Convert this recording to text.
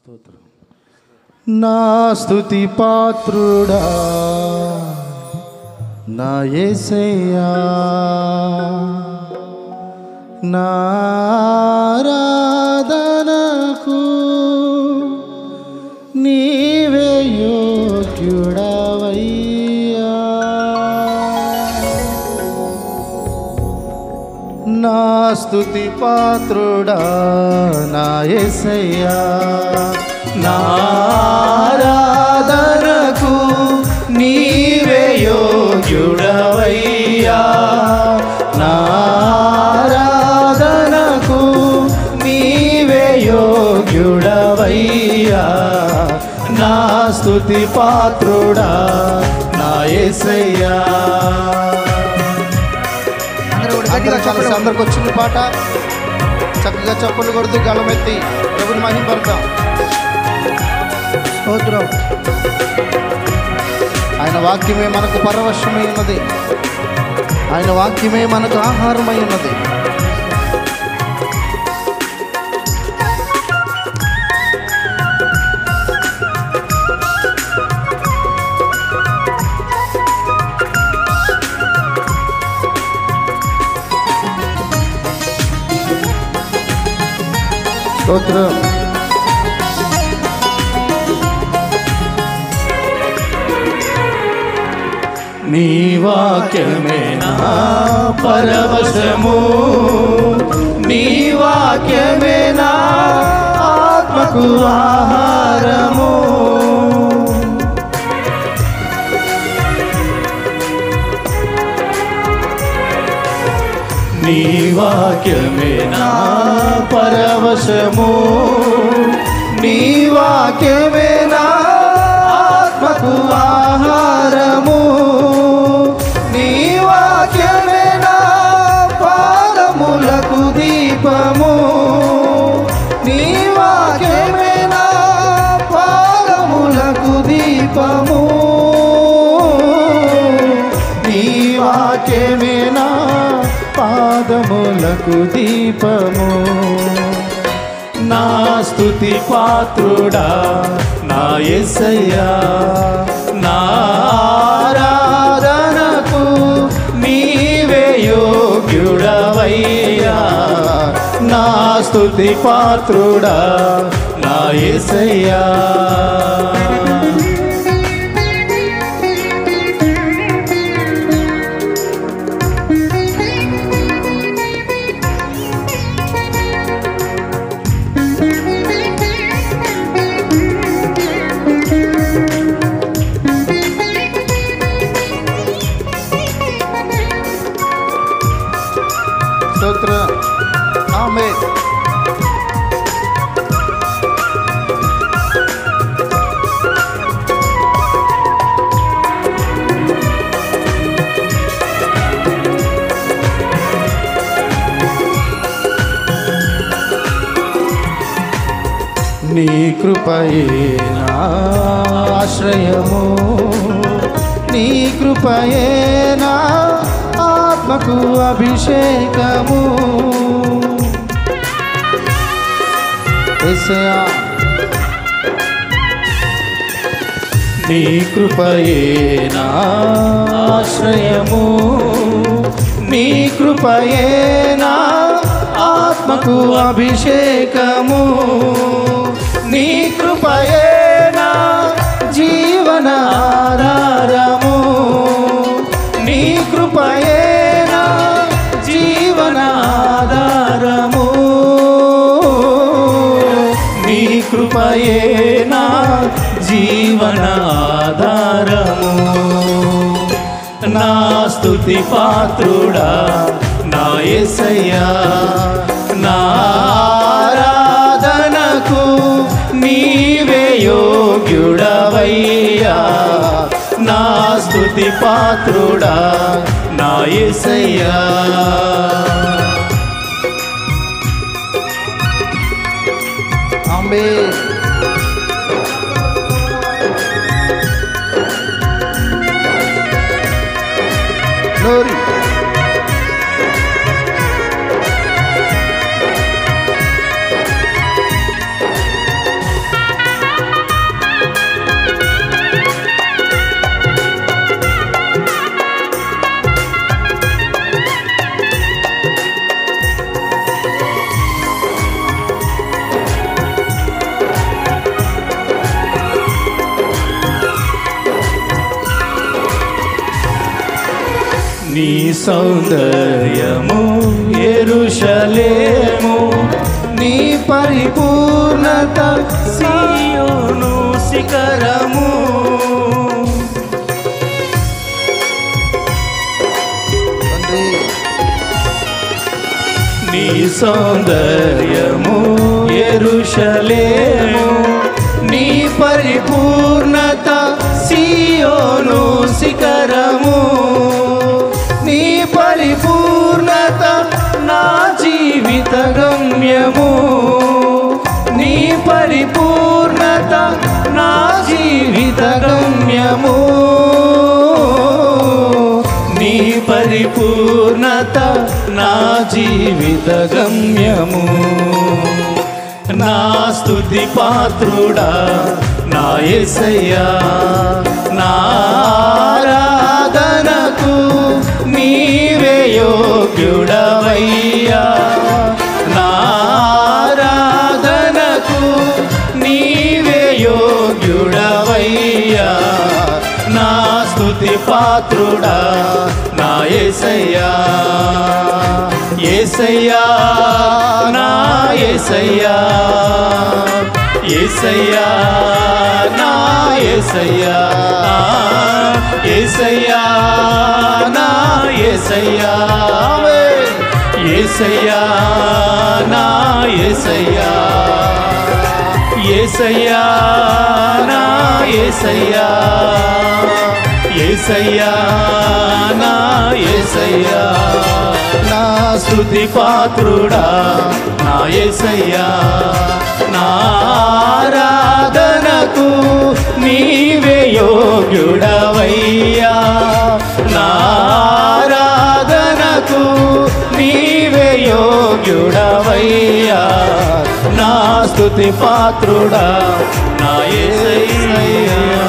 స్తోత్రం నా స్తుతి పాత్రుడా నా యేసయ్యా నా ఆరాధనకు నీవే యోగ్యుడవయ్యా నా స్తుతి పాత్రుడా నా యేసయ్యా నా ఆరాధనకు నీవే యోగ్యుడవయ్యా నా ఆరాధనకు నీవే యోగ్యుడవయ్యా నా స్తుతి పాత్రుడా నా యేసయ్యా అందరూ కలిసి అందరికి వచ్చింది పాట చక్కగా చప్పలు కొడుతూ గళమెత్తి ప్రభుని మహింపడతాం స్తోత్రం ఆయన వాక్యమే మనకు పరవశమై ఉన్నది ఆయన వాక్యమే మనకు ఆహారమై ఉన్నది స్తోత్రం నీ వాక్యమే నా పరవశము నీ వాక్యమే నా ఆత్మకు ఆహారము నీ వాక్యమే నా పరవశము నీ వాక్యమే నా ఆత్మకు ఆహారము నీ వాక్యమే నా పాదములకు దీపము నీ వాక్యమే నా పాదములకు దీపము నీ వాక్యమే నా పాదములకు దీపము నా స్తుతి పాత్రుడా నా ఎసయ్యా నా ఆరాధనకు నీవే యోగ్యుడవయ్యా నా స్తుతి పాత్రుడా నా ఎసయ్యా స్తోత్ర ఆమె నీ కృపయే నా ఆశ్రయము నీ కృపయే నా ఆత్మకు అభిషేకము యేసయ్యా నీ కృపయే నా ఆశ్రయము నీ కృపయే నా ఆత్మకు అభిషేకము నీ కృపయే నా జీవన ఆధారము నీ కృపయే నా జీవన ఆధారము నీ కృపయే నా జీవన ఆధారము నా స్తుతి పాత్రుడా నా యేసయ్యా నా ఆరాధనకు నీవే యోగ్యుడవయ్యా నా స్తుతి పాత్రుడా నా యేసయ్యా అంబే Glory. నీ సౌందర్యము ఎరుషలేము నీ పరిపూర్ణత సియోను శిఖరము తండ్రి నీ సౌందర్యము ఎరుషలేము నీ పరిపూర్ణత సియోను శిఖరము నీ పరిపూర్ణత నా జీవిత గమ్యము నీ పరిపూర్ణత నా జీవిత గమ్యము నీ పరిపూర్ణత నా జీవిత గమ్యము నా స్తుతి పాత్రుడా నా యేసయ్యా నా ఆరాధనకు నీవే యోగ్యుడవయ్యా నా ఆరాధనకు నీవే యోగ్యుడవయ్యా నా స్తుతి పాత్రుడా నా యేసయ్యా యేసయ్యా నా యేసయ్యా యేసయ్యా నా యేసయ్యా యేసయ్యా నా యేసయ్యా యేసయ్యా నా యేసయ్యా ఏసయ్యా నా ఏసయ్యా ఏసయ్యా నా ఏసయ్యా నా స్తుతి పాత్రుడా నా ఏసయ్యా నా ఆరాధనకు నీవే యోగ్యుడవయ్యా నా ఆరాధనకు నీవే యోగ్యుడవయ్యా నా స్తుతి పాత్రుడా నా యేసయ్యా